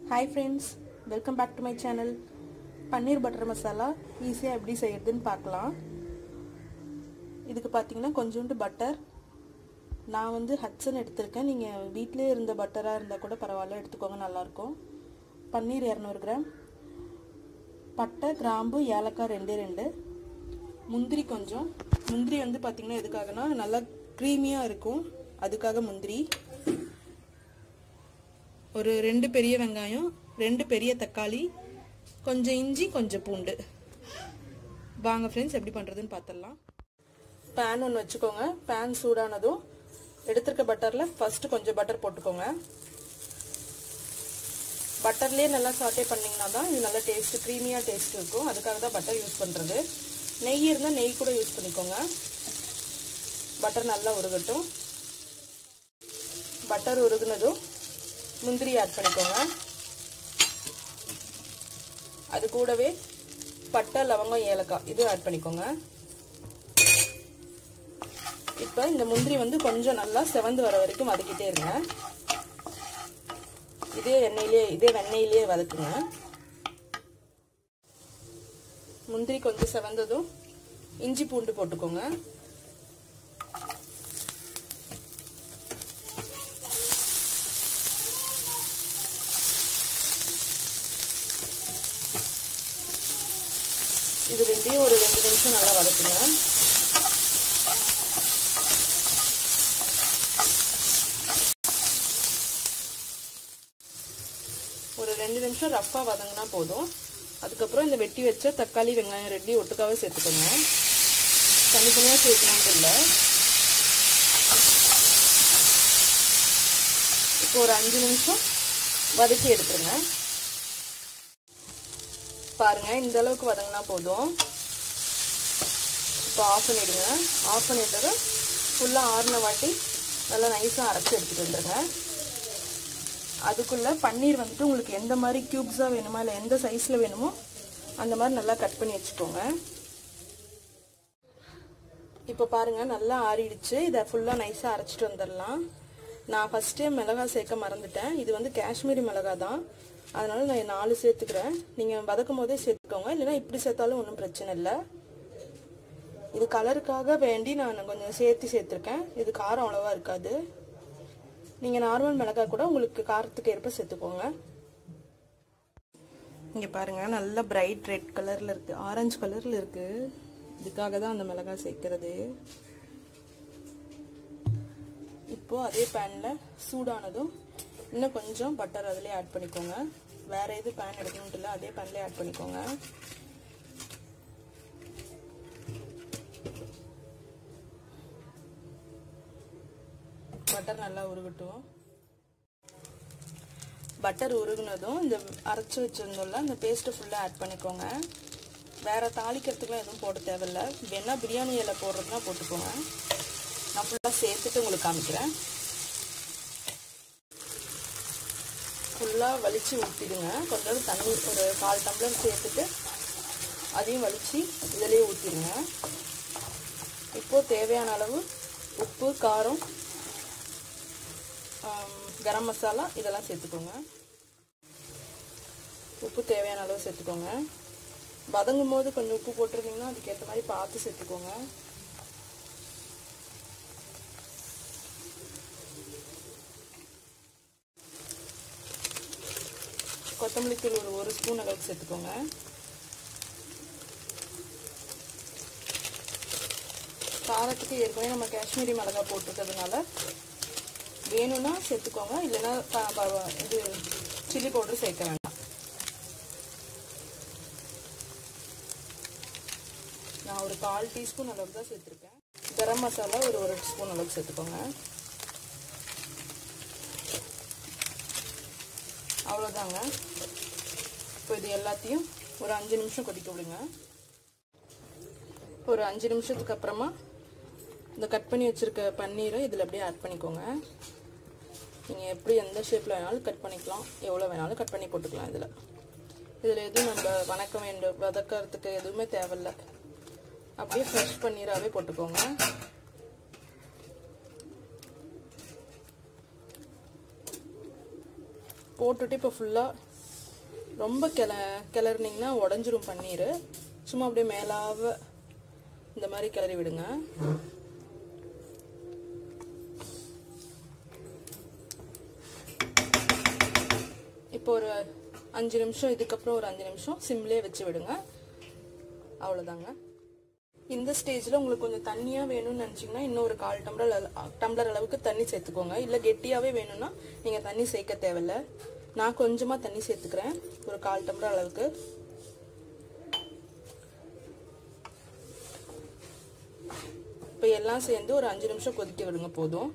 hi friends welcome back to my channel paneer butter masala ஈஸியாக எப்படி செய்யறதுன்னு பார்க்கலாம் இதுக்கு பார்த்தீங்கன்னா கொஞ்சோண்டு பட்டர் நான் வந்து ஹட்சன் எடுத்திருக்கேன் நீங்கள் வீட்டிலே இருந்த பட்டராக இருந்தால் கூட பரவாயில்ல எடுத்துக்கோங்க நல்லாயிருக்கும் பன்னீர் இரநூறு கிராம் பட்டை கிராம்பு ஏலக்காய் ரெண்டே ரெண்டு முந்திரி கொஞ்சம் முந்திரி வந்து பார்த்திங்கன்னா எதுக்காகனா நல்லா க்ரீமியாக இருக்கும் அதுக்காக முந்திரி ஒரு ரெண்டு பெரிய வெங்காயம் ரெண்டு பெரிய தக்காளி கொஞ்சம் இஞ்சி கொஞ்சம் பூண்டு வாங்க ஃப்ரெண்ட்ஸ் எப்படி பண்ணுறதுன்னு பார்த்துடலாம் பேன் ஒன்று வச்சுக்கோங்க பேன் சூடானதும் எடுத்திருக்க பட்டரில் ஃபஸ்ட்டு கொஞ்சம் பட்டர் போட்டுக்கோங்க பட்டர்லேயே நல்லா சாட்டே பண்ணிங்கன்னா தான் இது நல்லா டேஸ்ட்டு க்ரீமியாக டேஸ்ட் இருக்கும் அதுக்காக தான் பட்டர் யூஸ் பண்ணுறது நெய் இருந்தால் நெய் கூட யூஸ் பண்ணிக்கோங்க பட்டர் நல்லா உருகட்டும் பட்டர் உருகுனதும் முந்திரி ஆட் பண்ணிக்கோங்க அது கூடவே பட்டை லவங்கம் ஏலக்காய் இதுவும் ஆட் பண்ணிக்கோங்க இப்போ இந்த முந்திரி வந்து கொஞ்சம் நல்லா செவந்து வர வரைக்கும் வதக்கிட்டே இருங்க இதே எண்ணெயிலே இதே வெண்ணெயிலே வதக்குங்க முந்திரி கொஞ்சம் செவந்ததும் இஞ்சி பூண்டு போட்டுக்கோங்க இது ரெண்டையும் ஒரு ரெண்டு நிமிஷம் நல்லா வதக்குங்க ஒரு ரெண்டு நிமிஷம் ரஃப்பாக வதங்கினா போதும் அதுக்கப்புறம் இந்த வெட்டி வச்ச தக்காளி வெங்காயம் ரெட்டி ஒட்டுக்காவே சேர்த்துக்கோங்க தனித்தனியாக சேர்க்கணும்னு இல்லை இப்போ ஒரு அஞ்சு நிமிஷம் வதக்கி எடுத்துருங்க பாருங்க இந்த அளவுக்கு வதங்கினா போதும் இப்போ ஆஃப் பண்ணிடுங்க ஆஃப் பண்ணிட்டு ஃபுல்லாக ஆறின வாட்டி நல்லா நைஸாக அரைச்சி எடுத்துகிட்டு வந்துடுங்க அதுக்குள்ளே பன்னீர் வந்துட்டு உங்களுக்கு எந்த மாதிரி க்யூப்ஸாக வேணுமா இல்லை எந்த சைஸில் வேணுமோ அந்த மாதிரி நல்லா கட் பண்ணி வச்சுக்கோங்க இப்போ பாருங்கள் நல்லா ஆறிடுச்சு இதை ஃபுல்லாக நைஸாக அரைச்சிட்டு வந்துடலாம் நான் ஃபஸ்ட்டே மிளகாய் சேர்க்க மறந்துட்டேன் இது வந்து காஷ்மீரி மிளகாய் தான் அதனால நான் நாலு சேர்த்துக்கிறேன் நீங்கள் வதக்கும் போதே சேர்த்துக்கோங்க இல்லைன்னா இப்படி சேர்த்தாலும் ஒன்றும் பிரச்சனை இல்லை இது கலருக்காக வேண்டி நான் கொஞ்சம் சேர்த்து சேர்த்துருக்கேன் இது காரம் அவ்வளோவா இருக்காது நீங்கள் நார்மல் மிளகாய் கூட உங்களுக்கு காரத்துக்கு ஏற்ப சேர்த்துக்கோங்க இங்கே பாருங்கள் நல்ல பிரைட் ரெட் கலரில் இருக்குது ஆரஞ்சு கலரில் இருக்குது இதுக்காக தான் அந்த மிளகாய் சேர்க்கறது இப்போது அதே பேனில் சூடானதும் இன்னும் கொஞ்சம் பட்டர் அதிலே ஆட் பண்ணிக்கோங்க வேறு எது பேன் எடுக்கணுன்ட்டு இல்லை அதே பேன்லேயே ஆட் பண்ணிக்கோங்க பட்டர் நல்லா உருகட்டும் பட்டர் உருகுனதும் இந்த அரைச்சி வச்சுருந்தோம்ல அந்த பேஸ்ட்டை ஃபுல்லாக ஆட் பண்ணிக்கோங்க வேறு தாளிக்கிறதுக்குலாம் எதுவும் போட தேவையில்ல வேணா பிரியாணி இலை போடுறதுனா போட்டுக்கோங்க நான் ஃபுல்லாக சேர்த்துட்டு உங்களுக்கு காமிக்கிறேன் ஃபுல்லாக வலிச்சு ஊற்றிடுங்க கொஞ்சம் தண்ணி ஒரு கால் டம்ளர் சேர்த்துட்டு அதையும் வலிச்சு இதிலே ஊற்றிடுங்க இப்போது தேவையான அளவு உப்பு காரம் கரம் மசாலா இதெல்லாம் சேர்த்துக்கோங்க உப்பு தேவையான அளவு சேர்த்துக்கோங்க வதங்கும் போது கொஞ்சம் உப்பு போட்டிருந்தீங்கன்னா அதுக்கேற்ற மாதிரி பார்த்து சேர்த்துக்கோங்க கொத்தமல்லி தூள் ஒரு ஒரு ஸ்பூன் அளவுக்கு சேர்த்துக்கோங்க காரத்துக்கு ஏற்கனவே நம்ம காஷ்மீரி மிளகாய் போட்டுருக்கிறதுனால வேணும்னா சேர்த்துக்கோங்க இல்லைன்னா இது சில்லி பவுடர் சேர்க்க வேண்டாம் நான் ஒரு கால் டீஸ்பூன் அளவுக்கு தான் சேர்த்துருக்கேன் கரம் மசாலா ஒரு ஒரு ஸ்பூன் அளவுக்கு சேர்த்துக்கோங்க அவ்வளோதாங்க இப்போ இது எல்லாத்தையும் ஒரு அஞ்சு நிமிஷம் கொதிக்க விடுங்க ஒரு அஞ்சு நிமிஷத்துக்கு அப்புறமா இந்த கட் பண்ணி வச்சுருக்க பன்னீரை இதில் அப்படியே ஆட் பண்ணிக்கோங்க நீங்கள் எப்படி எந்த ஷேப்பில் வேணாலும் கட் பண்ணிக்கலாம் எவ்வளோ வேணாலும் கட் பண்ணி போட்டுக்கலாம் இதில் இதில் எதுவும் நம்ம வணக்க வேண்டும் வதக்கிறதுக்கு எதுவுமே தேவையில்ல அப்படியே ஃப்ரெஷ் பன்னீராகவே போட்டுக்கோங்க போட்டுட்டு இப்போ ஃபுல்லாக ரொம்ப கிள கிளறினீங்கன்னா உடஞ்சிரும் பன்னீர் சும்மா அப்படியே மேலாவ இந்த மாதிரி கிளறி விடுங்க இப்போ ஒரு அஞ்சு நிமிஷம் இதுக்கப்புறம் ஒரு அஞ்சு நிமிஷம் சிம்லேயே வச்சு விடுங்க அவ்வளோதாங்க இந்த ஸ்டேஜில் உங்களுக்கு கொஞ்சம் தண்ணியாக வேணும்னு நினச்சிங்கன்னா இன்னும் ஒரு கால் டம்ளர் அள- டம்ளர் அளவுக்கு தண்ணி சேர்த்துக்கோங்க இல்லை கெட்டியாகவே வேணும்னா நீங்கள் தண்ணி சேர்க்க தேவையில்ல நான் கொஞ்சமாக தண்ணி சேர்த்துக்கிறேன் ஒரு கால் டம்ளர் அளவுக்கு இப்போ எல்லாம் சேர்ந்து ஒரு அஞ்சு நிமிஷம் கொதிக்க விடுங்க போதும்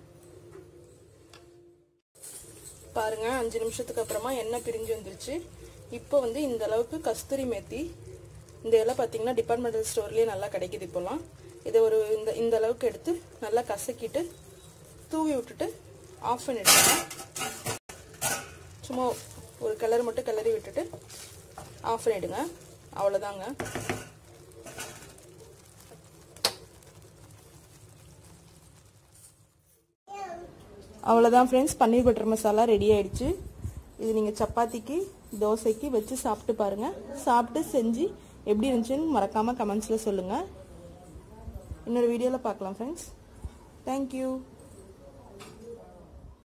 பாருங்க அஞ்சு நிமிஷத்துக்கு அப்புறமா எண்ணெய் பிரிஞ்சு வந்துருச்சு இப்போ வந்து இந்த அளவுக்கு கஸ்தூரி மேத்தி இந்த இலை பார்த்தீங்கன்னா டிபார்ட்மெண்டல் ஸ்டோர்லேயே நல்லா கிடைக்குது இப்போலாம் இதை ஒரு இந்த இந்த அளவுக்கு எடுத்து நல்லா கசக்கிட்டு தூவி விட்டுட்டு ஆஃப் பண்ணிடுங்க சும்மா ஒரு கலர் மட்டும் கிளறி விட்டுட்டு ஆஃப் பண்ணிடுங்க அவ்வளோதாங்க அவ்வளோதான் friends paneer butter masala ready ஆயிடுச்சு இது நீங்கள் சப்பாத்திக்கு தோசைக்கு வச்சு சாப்பிட்டு பாருங்கள் சாப்பிட்டு செஞ்சு எப்படி இருந்துச்சுன்னு மறக்காமல் கமெண்ட்ஸில் சொல்லுங்கள் இன்னொரு வீடியோவில் பார்க்கலாம் ஃப்ரெண்ட்ஸ் தேங்க்யூ